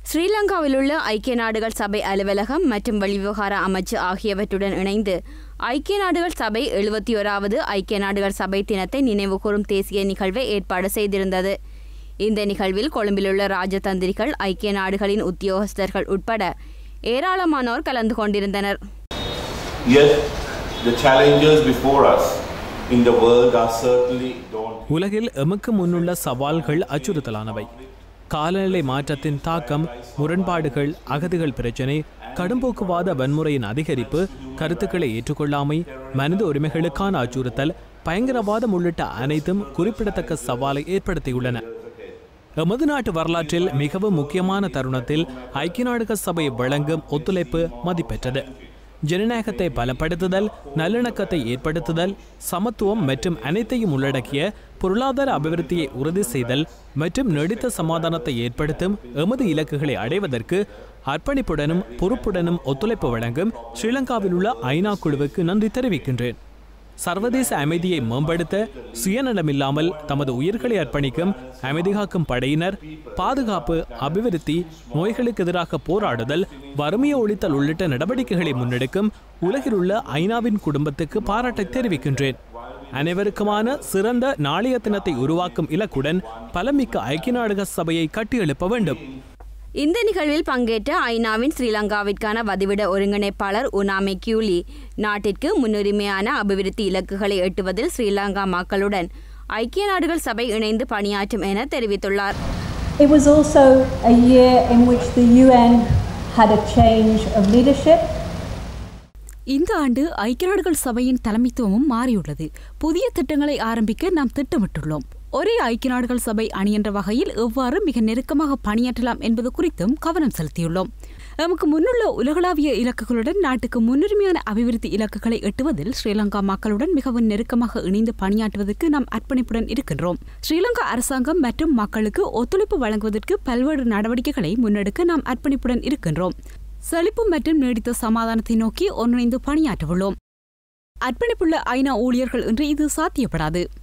ஸ்ரீலங்காவிலுள்ள ஐக்கிய நாடுகள் சபை அலுவலகம் மற்றும் வெளிவிவகார அமைச்சு ஆகியவற்றுடன் இணைந்து ஐக்கிய நாடுகள் சபை எழுபத்தி ஓராவது ஐக்கிய நாடுகள் சபை தினத்தை நினைவுகூரும் தேசிய நிகழ்வை ஏற்பாடு செய்திருந்தது இந்த நிகழ்வில் கொழும்பிலுள்ள ராஜதந்திரிகள் ஐக்கிய நாடுகளின் உத்தியோகஸ்தர்கள் உட்பட ஏராளமானோர் கலந்து கொண்டிருந்தனர் Yet, the challenges before us in the world are certainly daunting. உலகில் எமக்கு முன்னுள்ள சவால்கள் அச்சுறுத்தலானவை காலநிலை மாற்றத்தின் தாக்கம் முரண்பாடுகள் அகதிகள் பிரச்சினை கடும்போக்குவாத வன்முறையின் அதிகரிப்பு கருத்துக்களை ஏற்றுக்கொள்ளாமை மனித உரிமைகளுக்கான அச்சுறுத்தல் பயங்கரவாதம் உள்ளிட்ட அனைத்தும் குறிப்பிடத்தக்க சவாலை ஏற்படுத்தியுள்ளன எமது நாட்டு வரலாற்றில் மிகவும் முக்கியமான தருணத்தில் ஐக்கிய நாடுகள் சபை வழங்கும் ஒத்துழைப்பு மதிப்பெற்றது ஜனநாயகத்தை பலப்படுத்துதல் நல்லிணக்கத்தை ஏற்படுத்துதல் சமத்துவம் மற்றும் அனைத்தையும் உள்ளடக்கிய பொருளாதார அபிவிருத்தியை உறுதி செய்தல் மற்றும் நீடித்த சமாதானத்தை ஏற்படுத்தும் எமது இலக்குகளை அடைவதற்கு அர்ப்பணிப்புடனும் பொறுப்புடனும் ஒத்துழைப்பு வழங்கும் ஸ்ரீலங்காவில் உள்ள ஐநா குழுவுக்கு நன்றி தெரிவிக்கின்றேன் சர்வதேச அமைதியை மேம்படுத்த சுயநலமில்லாமல் தமது உயிர்களை அர்ப்பணிக்கும் அமைதி காக்கும் படையினர் பாதுகாப்பு அபிவிருத்தி நோய்களுக்கு எதிராக போராடுதல் வறுமையை ஒழித்தல் உள்ளிட்ட நடவடிக்கைகளை முன்னெடுக்கும் உலகில் உள்ள ஐநாவின் குடும்பத்துக்கு பாராட்டை தெரிவிக்கின்றேன் அனைவருக்குமான சிறந்த நாளைய தினத்தை உருவாக்கும் இலக்குடன் பலமிக்க ஐக்கிய நாடுகள் சபையை கட்டியெழுப்ப வேண்டும் இந்த நிகழ்வில் பங்கேற்ற ஐநாவின் ஸ்ரீலங்காவிற்கான வதிவிட ஒருங்கிணைப்பாளர் உனாமே கியூலி நாட்டிற்கு முன்னுரிமையான அபிவிருத்தி இலக்குகளை எட்டுவதில் ஸ்ரீலங்கா மக்களுடன் ஐக்கிய நாடுகள் சபை இணைந்து பணியாற்றும் என தெரிவித்துள்ளார் It was also a year in which the UN had a change of leadership. இந்த ஆண்டு ஐக்கிய நாடுகள் சபையின் தலைமைத்துவமும் மாறியுள்ளது புதிய திட்டங்களை ஆரம்பிக்க நாம் திட்டமிட்டுள்ளோம் ஒரே ஐக்கிய நாடுகள் சபை அணி என்ற வகையில் எவ்வாறு மிக நெருக்கமாக பணியாற்றலாம் என்பது குறித்தும் கவனம் செலுத்தியுள்ளோம் நமக்கு முன்னுள்ள உலகளாவிய இலக்குகளுடன் நாட்டுக்கு முன்னுரிமையான அபிவிருத்தி இலக்குகளை எட்டுவதில் ஸ்ரீலங்கா மக்களுடன் மிகவும் நெருக்கமாக இணைந்து பணியாற்றுவதற்கு நாம் அர்ப்பணிப்புடன் இருக்கின்றோம் ஸ்ரீலங்கா அரசாங்கம் மற்றும் மக்களுக்கு ஒத்துழைப்பு வழங்குவதற்கு பல்வேறு நடவடிக்கைகளை முன்னெடுக்க நாம் அர்ப்பணிப்புடன் இருக்கின்றோம் செழிப்பு மற்றும் நீடித்த சமாதானத்தை நோக்கி ஒன்றிணைந்து பணியாற்றவுள்ளோம் அர்ப்பணிப்புள்ள ஐநா ஊழியர்கள் என்று இது சாத்தியப்படாது